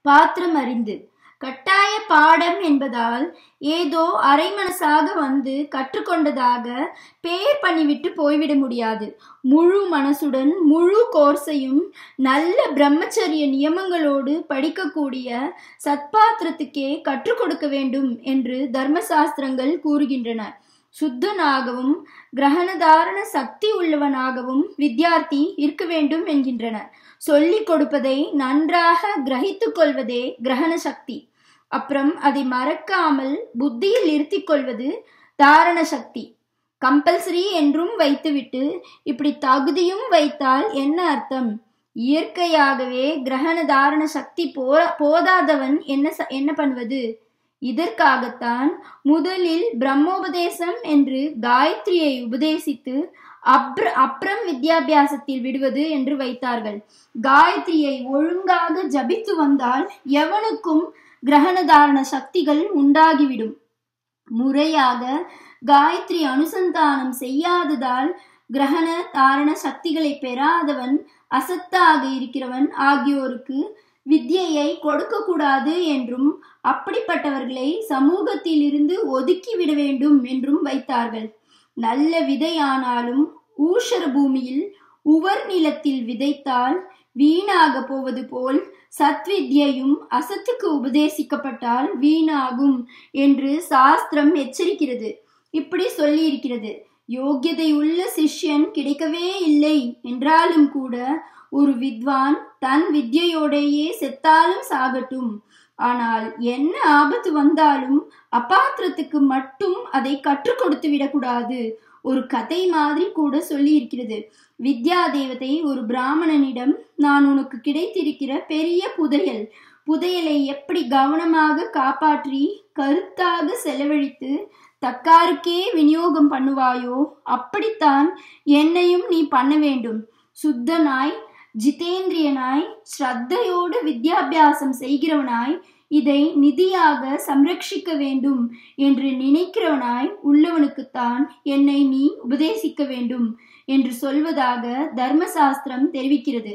பாத்திரம் அறிந்து கட்டாய பாடம் என்பதால் ஏதோ அரைமனசாக வந்து கற்றுக்கொண்டதாக பேர் பண்ணிவிட்டு போய்விட முடியாது முழு மனசுடன் முழு கோர்ஸையும் நல்ல பிரம்மச்சரிய நியமங்களோடு படிக்கக்கூடிய சத்பாத்திரத்துக்கே கற்றுக் கொடுக்க வேண்டும் என்று தர்மசாஸ்திரங்கள் கூறுகின்றன சுத்தனாகவும் கிரகணதாரண சக்தி உள்ளவனாகவும் வித்யார்த்தி இருக்க வேண்டும் என்கின்றன சொல்லிக் கொடுப்பதை நன்றாக கிரகித்துக் கொள்வதே கிரகண சக்தி அப்புறம் அதை மறக்காமல் புத்தியில் இருத்திக் கொள்வது தாரண சக்தி கம்பல்சரி என்றும் வைத்துவிட்டு இப்படி தகுதியும் வைத்தால் என்ன அர்த்தம் இயற்கையாகவே கிரகண தாரண சக்தி போ போதாதவன் என்ன என்ன பண்ணுவது இதற்காகத்தான் முதலில் பிரம்மோபதேசம் என்று காயத்ரியை உபதேசித்து அப்ர அப்புறம் வித்யாபியாசத்தில் விடுவது என்று வைத்தார்கள் காயத்ரியை ஒழுங்காக ஜபித்து வந்தால் எவனுக்கும் கிரகணதாரண சக்திகள் உண்டாகிவிடும் முறையாக காயத்ரி அனுசந்தானம் செய்யாததால் கிரகண தாரண சக்திகளை பெறாதவன் அசத்தாக இருக்கிறவன் ஆகியோருக்கு வித்யையை கொடுக்க கூடாது என்றும் அப்படிப்பட்டவர்களை சமூகத்தில் இருந்து ஒதுக்கி விட வேண்டும் என்றும் வைத்தார்கள் நல்ல விதையானாலும் ஊஷர பூமியில் உவர் நிலத்தில் விதைத்தால் வீணாக போவது போல் சத்வித்யையும் அசத்துக்கு உபதேசிக்கப்பட்டால் வீணாகும் என்று சாஸ்திரம் எச்சரிக்கிறது இப்படி சொல்லி இருக்கிறது யோக்கியதை உள்ள சிஷ்யன் கிடைக்கவே இல்லை என்றாலும் கூட ஒரு வித்வான் தன் வித்யையோடையே செத்தாலும் சாகட்டும் ஆனால் என்ன ஆபத்து வந்தாலும் அபாத்திரத்துக்கு மட்டும் அதை கற்றுக் கொடுத்து விடக்கூடாது ஒரு கதை மாதிரி கூட சொல்லி இருக்கிறது வித்யா தேவதை ஒரு பிராமணனிடம் நான் உனக்கு கிடைத்திருக்கிற பெரிய புதையல் புதையலை எப்படி கவனமாக காப்பாற்றி கருத்தாக செலவழித்து தக்காருக்கே விநியோகம் பண்ணுவாயோ அப்படித்தான் என்னையும் நீ பண்ண வேண்டும் சுத்தனாய் ஜிதேந்திரியனாய் ஸ்ரத்தையோடு வித்யாபியாசம் செய்கிறவனாய் இதை நிதியாக சம்ரட்சிக்க வேண்டும் என்று நினைக்கிறவனாய் உள்ளவனுக்குத்தான் என்னை நீ உபதேசிக்க வேண்டும் என்று சொல்வதாக தர்மசாஸ்திரம் தெரிவிக்கிறது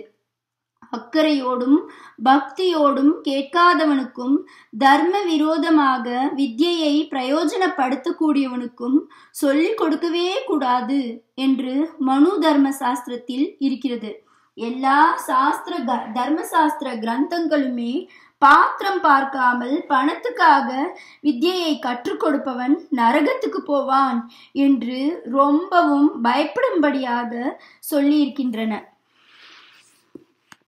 அக்கறையோடும் பக்தியோடும் கேட்காதவனுக்கும் தர்ம விரோதமாக வித்யையை பிரயோஜனப்படுத்தக்கூடியவனுக்கும் சொல்லிக் கொடுக்கவே கூடாது என்று மனு தர்ம சாஸ்திரத்தில் இருக்கிறது எல்லா சாஸ்திர தர்மசாஸ்திர கிரந்தங்களுமே பாத்திரம் பார்க்காமல் பணத்துக்காக வித்யையை கற்றுக் கொடுப்பவன் நரகத்துக்கு போவான் என்று ரொம்பவும் பயப்படும்படியாக சொல்லியிருக்கின்றன